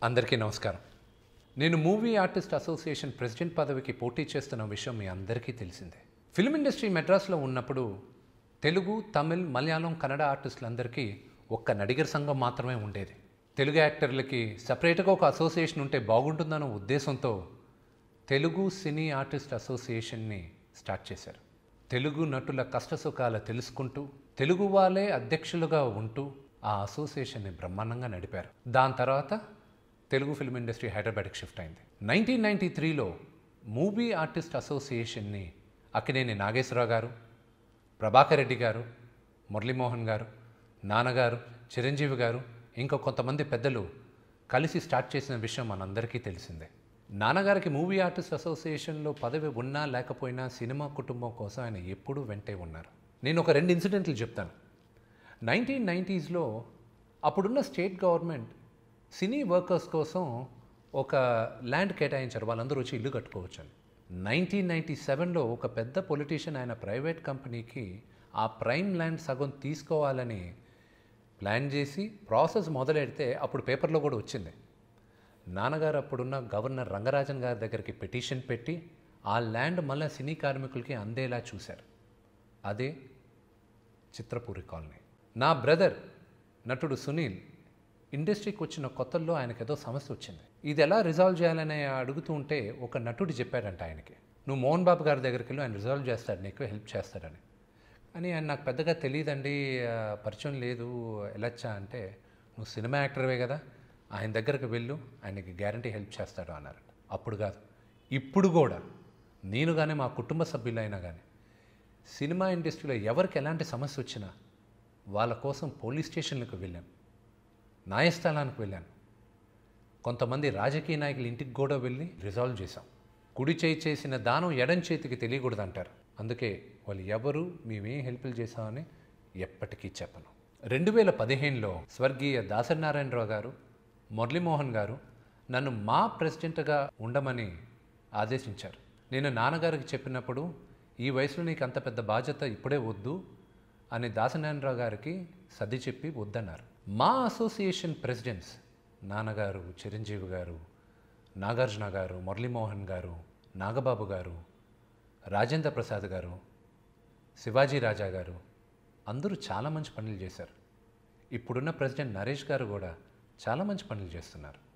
అందరికీ నమస్కారం నేను మూవీ ఆర్టిస్ట్ అసోసియేషన్ ప్రెసిడెంట్ పదవికి పోటీ చేస్తున్న విషయం మీ అందరికీ తెలిసిందే ఫిల్మ్ ఇండస్ట్రీ మెడ్రాస్లో ఉన్నప్పుడు తెలుగు తమిళ్ మలయాళం కన్నడ ఆర్టిస్టులందరికీ ఒక్క నడిగర్ సంఘం మాత్రమే ఉండేది తెలుగు యాక్టర్లకి సపరేట్గా ఒక అసోసియేషన్ ఉంటే బాగుంటుందన్న ఉద్దేశంతో తెలుగు సినీ ఆర్టిస్ట్ అసోసియేషన్ని స్టార్ట్ చేశారు తెలుగు నటుల కష్టసుఖాలు తెలుసుకుంటూ తెలుగు వాళ్ళే అధ్యక్షులుగా ఉంటూ ఆ అసోసియేషన్ని బ్రహ్మాండంగా నడిపారు దాని తర్వాత తెలుగు ఫిల్మ్ ఇండస్ట్రీ హైదరాబాద్కి షిఫ్ట్ అయింది నైన్టీన్ నైంటీ త్రీలో మూవీ ఆర్టిస్ట్ అసోసియేషన్ని అక్కినేని నాగేశ్వరరావు గారు ప్రభాకర్ రెడ్డి గారు మురళీమోహన్ గారు నాన్నగారు చిరంజీవి గారు ఇంకా కొంతమంది పెద్దలు కలిసి స్టార్ట్ చేసిన విషయం మనందరికీ తెలిసిందే నాన్నగారికి మూవీ ఆర్టిస్ట్ అసోసియేషన్లో పదవి ఉన్నా లేకపోయినా సినిమా కుటుంబం కోసం ఆయన ఎప్పుడూ వెంటే ఉన్నారు నేను ఒక రెండు ఇన్సిడెంట్లు చెప్తాను నైన్టీన్ నైంటీస్లో అప్పుడున్న స్టేట్ గవర్నమెంట్ సినీ వర్కర్స్ కోసం ఒక ల్యాండ్ కేటాయించారు వాళ్ళందరూ వచ్చి ఇల్లు కట్టుకోవచ్చు అని నైన్టీన్ నైంటీ సెవెన్లో ఒక పెద్ద పొలిటీషియన్ ఆయన ప్రైవేట్ కంపెనీకి ఆ ప్రైమ్ ల్యాండ్ సగం తీసుకోవాలని ప్లాన్ చేసి ప్రాసెస్ మొదలెడితే అప్పుడు పేపర్లో కూడా వచ్చింది నాన్నగారు అప్పుడున్న గవర్నర్ రంగరాజన్ గారి దగ్గరికి పిటిషన్ పెట్టి ఆ ల్యాండ్ మళ్ళీ సినీ కార్మికులకి అందేలా చూశారు అదే చిత్రపూరి కాలనీ నా బ్రదర్ నటుడు సునీల్ ఇండస్ట్రీకి వచ్చిన కొత్తల్లో ఆయనకి ఏదో సమస్య వచ్చింది ఇది ఎలా రిజాల్వ్ చేయాలని అడుగుతూ ఉంటే ఒక నటుడు చెప్పాడంట ఆయనకి నువ్వు మోహన్ బాబు గారి దగ్గరికి వెళ్ళి ఆయన రిజాల్వ్ చేస్తాడు నీకు హెల్ప్ చేస్తాడని అని ఆయన నాకు పెద్దగా తెలియదండి ఆ, పరిచయం లేదు వెళ్ళొచ్చా అంటే నువ్వు సినిమా యాక్టర్వే కదా ఆయన దగ్గరికి వెళ్ళు ఆయనకి గ్యారంటీ హెల్ప్ చేస్తాడు అన్నారట అప్పుడు కాదు ఇప్పుడు కూడా నేను కానీ మా కుటుంబ సభ్యులైనా కానీ సినిమా ఇండస్ట్రీలో ఎవరికి ఎలాంటి సమస్య వచ్చినా వాళ్ళ కోసం పోలీస్ స్టేషన్లకు వెళ్ళాను న్యాయస్థానానికి వెళ్ళాను కొంతమంది రాజకీయ నాయకుల ఇంటికి కూడా వెళ్ళి రిజాల్వ్ చేశాం కుడి చేయి చేసిన దానం ఎడం చేతికి తెలియకూడదు అంటారు అందుకే వాళ్ళు ఎవరు మేమేం హెల్ప్లు చేశామని ఎప్పటికీ చెప్పను రెండు వేల పదిహేనులో స్వర్గీయ దాసనారాయణరావు గారు మురళీమోహన్ గారు నన్ను మా ప్రెసిడెంట్గా ఉండమని ఆదేశించారు నేను నాన్నగారికి చెప్పినప్పుడు ఈ వయసులో నీకు అంత పెద్ద బాధ్యత ఇప్పుడే వద్దు అని దాసనారాయణరావు గారికి సర్ది చెప్పి వద్దన్నారు మా అసోసియేషన్ ప్రెసిడెంట్స్ నాన్నగారు చిరంజీవి గారు నాగార్జున గారు మురళీమోహన్ గారు నాగబాబు గారు రాజేంద్ర ప్రసాద్ గారు శివాజీ రాజా గారు అందరూ చాలా మంచి పనులు చేశారు ఇప్పుడున్న ప్రెసిడెంట్ నరేష్ గారు కూడా చాలా మంచి పనులు చేస్తున్నారు